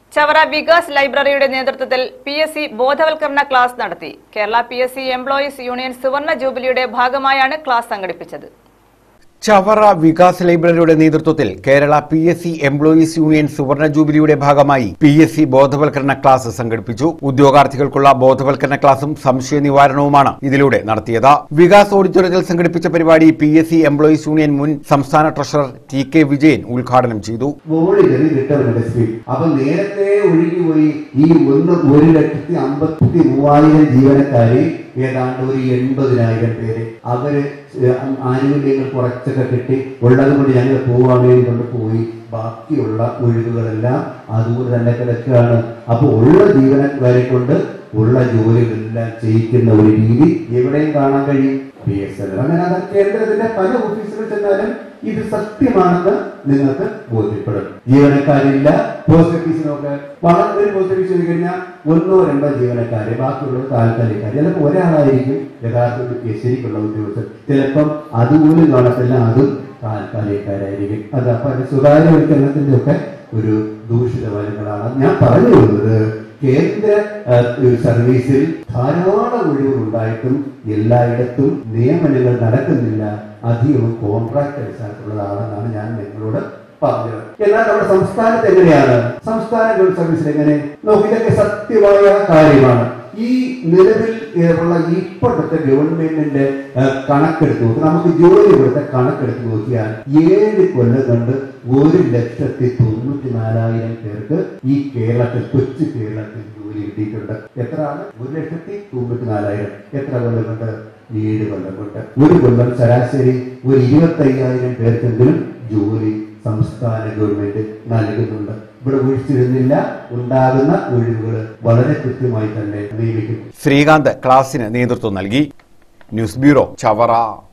ചവറ വികാസ് ലൈബ്രറിയുടെ നേതൃത്വത്തിൽ P S C ബോധവൽക്കരണ ക്ലാസ് നടത്തി Kerala P S C employees union സുവർണ ജൂബിലിയുടെ ഭാഗമായാണ് ക്ലാസ് സംഘടിപ്പിച്ചത് ചവറ വികാസ് ലൈബ്രറിയുടെ നേതൃത്വത്തിൽ Kerala P S C employees union സുവർണ ജൂബിലിയുടെ ഭാഗമായി പി എസ് സി ബോധവൽക്കരണ ക്ലാസ് സംഘടിപ്പിച്ചു ഉദ്യോഗാർത്ഥികൾക്കുള്ള ബോധവൽക്കരണ ക്ലാസും സംശയ നിവാരണവുമാണ് ഇതിലൂടെ നടത്തിയത് വികാസ് ഓഡിറ്റോറിയത്തിൽ സംഘടിപ്പിച്ച പരിപാടി P S C employees union മുൻ സംസ്ഥാന ട്രഷറർ ടി കെ വിജയൻ ഉദ്ഘാടനം ചെയ്തു വോളിയറി റിട്ടേൺ സ്പീഡ് അപ്പൊ നേരത്തെ ഒഴുകിപ്പോയി ഈ ഒന്ന് ഒരു ലക്ഷത്തി അമ്പത്തി മൂവായിരം ജീവനക്കാര് ഏതാണ്ട് ഒരു എൺപതിനായിരം പേര് അവര് ആനുകൂല്യങ്ങൾ കുറച്ചൊക്കെ കിട്ടി ഉള്ളത് കൊണ്ട് ഞങ്ങൾ പോവാൻ വേണ്ടി കൊണ്ട് പോയി ബാക്കിയുള്ള ഒഴിവുകളെല്ലാം അതുകൊണ്ട് തന്നെ കിടക്കുകയാണ് അപ്പൊ ഉള്ള ജീവനക്കാരെ കൊണ്ട് ഉള്ള ജോലികളെല്ലാം ചെയ്യിക്കുന്ന ഒരു രീതി എവിടെയും കാണാൻ കഴിയും പി എസ് എൽ അങ്ങനെ അത് കേന്ദ്രത്തിന്റെ പല ഓഫീസുകളിൽ ചെന്നാലും ഇത് സത്യമാണെന്ന് നിങ്ങൾക്ക് ബോധ്യപ്പെടും ജീവനക്കാരില്ല പോസ്റ്റ് ഓഫീസിനൊക്കെ വളരെ ഒരു പോസ്റ്റ് ഓഫീസ് ചെയ്ത് കഴിഞ്ഞാൽ ഒന്നോ രണ്ടോ ജീവനക്കാര് ബാക്കിയുള്ളത് താൽക്കാലികക്കാർ ചിലപ്പോൾ ഒരാളായിരിക്കും യഥാർത്ഥത്തിൽ ശരിക്കുള്ള ഉദ്യോഗസ്ഥർ ചിലപ്പം അതുപോലും കാണത്തില്ല അതും താൽക്കാലികക്കാരായിരിക്കും അത് അപ്പൊ അത് സ്വകാര്യവൽക്കരണത്തിന്റെ ഒക്കെ ഒരു ദൂഷിത ഫലങ്ങളാണ് ഞാൻ പറഞ്ഞു വരുന്നത് കേന്ദ്ര ഏഹ്, സർവീസിൽ ധാരാളം ഒഴിവുകൾ ഉണ്ടായിട്ടും എല്ലായിടത്തും നിയമനങ്ങൾ നടക്കുന്നില്ല അധികവും കോൺട്രാക്ട് അടിസ്ഥാനത്തിലുള്ളതാണെന്നാണ് ഞാൻ നിങ്ങളോട് പറഞ്ഞത് എന്നാൽ നമ്മുടെ സംസ്ഥാനത്ത് എങ്ങനെയാണ് സംസ്ഥാന ഗവൺമെന്റ് സർവീസിൽ എങ്ങനെ നോക്കി ഇതൊക്കെ സത്യമായ കാര്യമാണ് ഈ നിലവിൽ ഏഹ്, ഉള്ള ഇപ്പോഴത്തെ ഗവൺമെന്റിന്റെ ഏഹ്, കണക്കെടുത്ത് നോക്കി നമുക്ക് ജോലി കൊടുത്ത കണക്കെടുത്ത് നോക്കിയാൽ ഏഴ് കൊല്ലം കൊണ്ട് ഒരു ലക്ഷത്തി തൊണ്ണൂറ്റി നാലായിരം പേർക്ക് ഈ കേരളത്തിൽ കൊച്ചു കേരളത്തിൽ ജോലി കിട്ടിയിട്ടുണ്ട് എത്രയാണ് ഒരു ലക്ഷത്തി തൊണ്ണൂറ്റി നാലായിരം എത്ര കൊല്ലം കൊണ്ട് ഏഴ് കൊല്ലം കൊണ്ട് ഒരു കൊല്ലം ശരാശരി ഒരു ഇരുപത്തി അയ്യായിരം പേർക്കെങ്കിലും ജോലി സംസ്ഥാന ഗവൺമെന്റ് നൽകുന്നുണ്ട് ഇവിടെ ഒഴിച്ചിരുന്നില്ല ഉണ്ടാകുന്ന ഒഴിവുകൾ വളരെ കൃത്യമായി തന്നെ നിയമിക്കുന്നു ശ്രീകാന്ത് ക്ലാസിന് നേതൃത്വം നൽകി ന്യൂസ് ബ്യൂറോ ചവറ